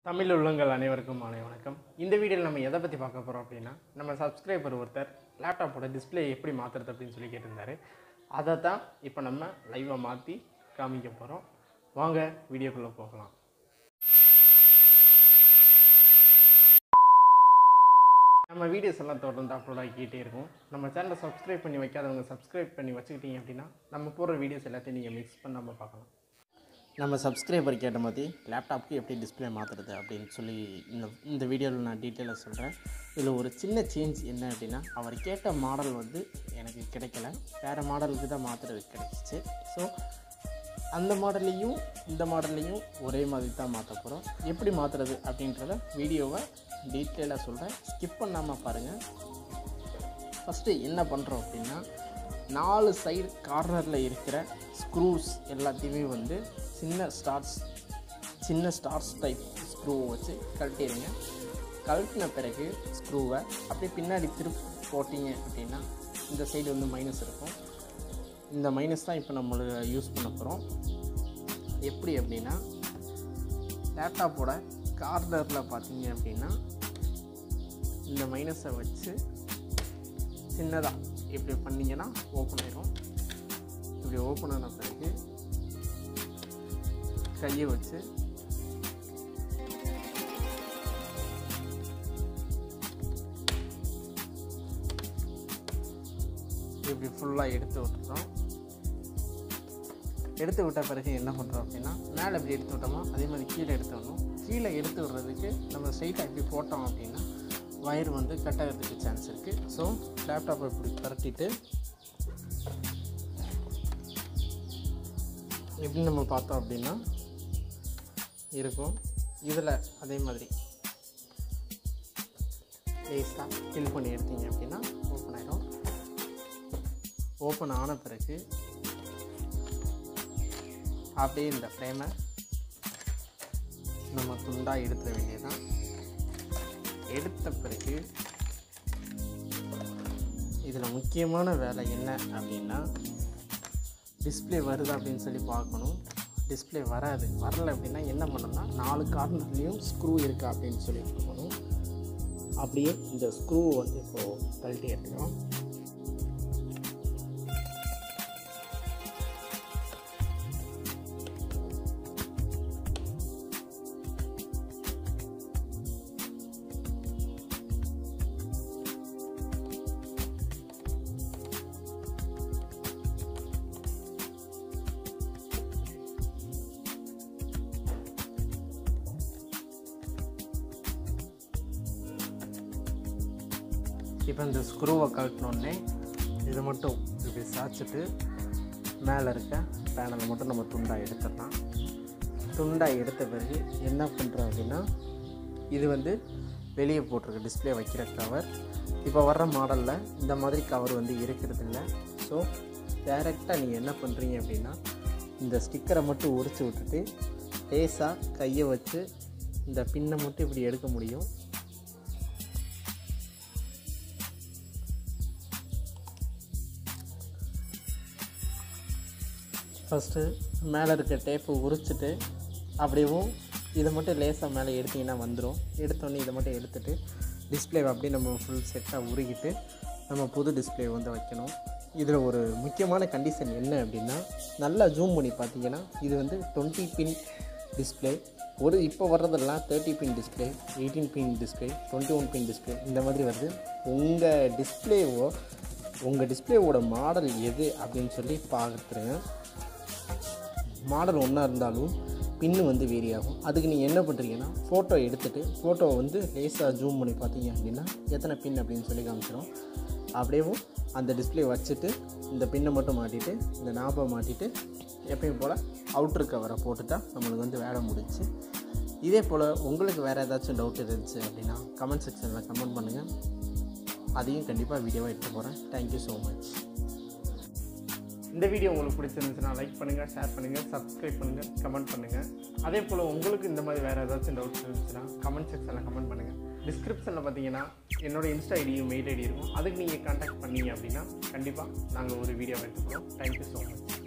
தமிழ் உள்ளங்கள் அனைவருக்கும் மாலை வணக்கம் இந்த வீடியோவில் நம்ம எதை பற்றி பார்க்க போகிறோம் அப்படின்னா நம்ம சப்ஸ்கிரைபர் ஒருத்தர் லேப்டாப்போட டிஸ்ப்ளே எப்படி மாற்றுறது அப்படின்னு சொல்லி கேட்டிருந்தாரு அதை தான் இப்போ நம்ம லைவாக மாற்றி காமிக்க போகிறோம் வாங்க வீடியோக்குள்ளே போகலாம் நம்ம வீடியோஸ் எல்லாம் தொடர்ந்து அப்லோட் ஆகிக்கிட்டே இருக்கும் நம்ம சேனலை சப்ஸ்கிரைப் பண்ணி வைக்காதவங்க சப்ஸ்கிரைப் பண்ணி வச்சுக்கிட்டீங்க அப்படின்னா நம்ம போடுற வீடியோஸ் எல்லாத்தையும் நீங்கள் மிக்ஸ் பண்ணாமல் பார்க்கலாம் நம்ம சப்ஸ்கிரைபர் கேட்ட மாதிரி லேப்டாப்க்கு எப்படி டிஸ்ப்ளே மாற்றுறது அப்படின்னு சொல்லி இந்த இந்த வீடியோவில் நான் டீட்டெயிலாக சொல்கிறேன் இதில் ஒரு சின்ன சேஞ்ச் என்ன அப்படின்னா அவர் கேட்ட மாடல் வந்து எனக்கு கிடைக்கல வேறு மாடலுக்கு தான் மாற்றுறது கிடைச்சிச்சு ஸோ அந்த மாடல்லையும் இந்த மாடல்லையும் ஒரே மாதிரி தான் மாற்ற போகிறோம் எப்படி மாற்றுறது அப்படின்றத வீடியோவை டீட்டெயிலாக சொல்கிறேன் ஸ்கிப் பண்ணாமல் பாருங்கள் ஃபஸ்ட்டு என்ன பண்ணுறோம் அப்படின்னா நாலு சைடு கார்னரில் இருக்கிற ஸ்க்ரூஸ் எல்லாத்தையுமே வந்து சின்ன ஸ்டார்ஸ் சின்ன ஸ்டார்ஸ் டைப் ஸ்க்ரூவை வச்சு கழட்டிடுங்க கழட்டின பிறகு ஸ்க்ரூவை அப்படியே பின்னாடி திருப்பி போட்டிங்க அப்படின்னா இந்த சைடு வந்து மைனஸ் இருக்கும் இந்த மைனஸ் தான் இப்போ நம்ம யூஸ் பண்ண போகிறோம் எப்படி அப்படின்னா லேப்டாப்போட கார்னரில் பார்த்தீங்க அப்படின்னா இந்த மைனஸை வச்சு சின்னதாக இப்படி பண்ணிங்கன்னா ஓப்பன் ஆயிரும் இப்படி ஓப்பன் ஆன பிறகு கையை வச்சு இப்படி ஃபுல்லாக எடுத்து விட்டுறோம் எடுத்து விட்ட பிறகு என்ன பண்ணுறோம் அப்படின்னா மேலே இப்படி எடுத்து விட்டோமா அதே மாதிரி கீழே எடுத்து விடணும் கீழே எடுத்து விடுறதுக்கு நம்ம ஸ்ட்ரைட்டாக இப்படி போட்டோம் அப்படின்னா வயர் வந்து கட் ஆகிறதுக்கு சான்ஸ் இருக்குது ஸோ லேப்டாப்பை இப்படி பரட்டிட்டு எப்படி நம்ம பார்த்தோம் அப்படின்னா இருக்கும் இதில் அதே மாதிரி லேஸாக ஃபில் பண்ணி எடுத்தீங்க அப்படின்னா ஓப்பன் ஆகிடும் ஓப்பன் ஆன பிறகு அப்படியே இந்த ஃப்ரேமை நம்ம துண்டாக எடுத்துட வேண்டியதான் எடுத்த பிறகு இதில் முக்கியமான வேலை என்ன அப்படின்னா டிஸ்ப்ளே வருதா அப்படின்னு சொல்லி பார்க்கணும் டிஸ்ப்ளே வராது வரல அப்படின்னா என்ன பண்ணணும்னா நாலு கார்னர்லேயும் ஸ்க்ரூ இருக்கா அப்படின்னு சொல்லி பார்க்கணும் அப்படியே இந்த ஸ்க்ரூ வந்து இப்போது கழட்டி எடுத்துக்கிறோம் இப்போ இந்த ஸ்க்ரூவை கழட்டினோடனே இதை மட்டும் இப்படி சாய்ச்சிட்டு மேலே இருக்க பேனலை மட்டும் நம்ம துண்டாக எடுத்துடலாம் துண்டாக எடுத்த பிறகு என்ன பண்ணுறோம் அப்படின்னா இது வந்து வெளியே போட்டிருக்கு டிஸ்ப்ளே வைக்கிற கவர் இப்போ வர்ற மாடலில் இந்த மாதிரி கவர் வந்து இருக்கிறது இல்லை ஸோ டைரெக்டாக நீங்கள் என்ன பண்ணுறீங்க அப்படின்னா இந்த ஸ்டிக்கரை மட்டும் உரிச்சு விட்டுட்டு லேசாக கையை வச்சு இந்த பின்னை மட்டும் இப்படி எடுக்க முடியும் ஃபஸ்ட்டு மேலே இருக்க டேப்பை உரிச்சிட்டு அப்படியேவும் இதை மட்டும் லேசாக மேலே எடுத்திங்கன்னா வந்துடும் எடுத்தோடனே இதை மட்டும் எடுத்துகிட்டு டிஸ்பிளேவை அப்படியே நம்ம ஃபுல் செட்டாக உருகிட்டு நம்ம புது டிஸ்பிளே வந்து வைக்கணும் இதில் ஒரு முக்கியமான கண்டிஷன் என்ன அப்படின்னா நல்லா ஜூம் பண்ணி பார்த்தீங்கன்னா இது வந்து டுவெண்ட்டி பின் டிஸ்பிளே ஒரு இப்போ வர்றதெல்லாம் thirty pin display eighteen pin display twenty one pin display இந்த மாதிரி வருது உங்கள் டிஸ்பிளேவோ உங்கள் டிஸ்பிளேவோட மாடல் எது அப்படின்னு சொல்லி பார்த்துருங்க மாடல் ஒன்றா இருந்தாலும் பின்னு வந்து வேரி ஆகும் அதுக்கு நீங்கள் என்ன பண்ணுறீங்கன்னா ஃபோட்டோ எடுத்துகிட்டு ஃபோட்டோவை வந்து லேஸாக ஜூம் பண்ணி பார்த்தீங்க அப்படின்னா எத்தனை பின் அப்படின்னு சொல்லி காமிச்சிடும் அப்படியேவும் அந்த டிஸ்பிளே வச்சுட்டு இந்த பின்னை மட்டும் மாட்டிட்டு இந்த நாபை மாட்டிட்டு எப்பயும் போல் அவுட்ரு கவரை போட்டுட்டா நம்மளுக்கு வந்து வேலை முடிச்சு இதே போல் உங்களுக்கு வேறு ஏதாச்சும் டவுட் இருந்துச்சு அப்படின்னா கமெண்ட் செக்ஷனில் கமெண்ட் பண்ணுங்கள் அதையும் கண்டிப்பாக வீடியோவாக எடுத்து போகிறேன் தேங்க்யூ ஸோ மச் இந்த வீடியோ உங்களுக்கு பிடிச்சிருந்துச்சுன்னா லைக் பண்ணுங்கள் ஷேர் பண்ணுங்கள் சப்ஸ்கிரைப் பண்ணுங்கள் கமெண்ட் பண்ணுங்கள் அதே போல் உங்களுக்கு இந்த மாதிரி வேறு ஏதாச்சும் டவுட்ஸ் இருந்துச்சுன்னா கமெண்ட் செக்ஷனில் கமெண்ட் பண்ணுங்கள் டிஸ்கிரிப்ஷனில் பார்த்தீங்கன்னா என்னோட இன்ஸ்டா ஐடியும் மெயில் ஐடி இருக்கும் அதுக்கு நீங்கள் கான்டாக்ட் பண்ணீங்க அப்படின்னா கண்டிப்பாக நாங்கள் ஒரு வீடியோ எடுத்துக்கிறோம் தேங்க்யூ ஸோ மச்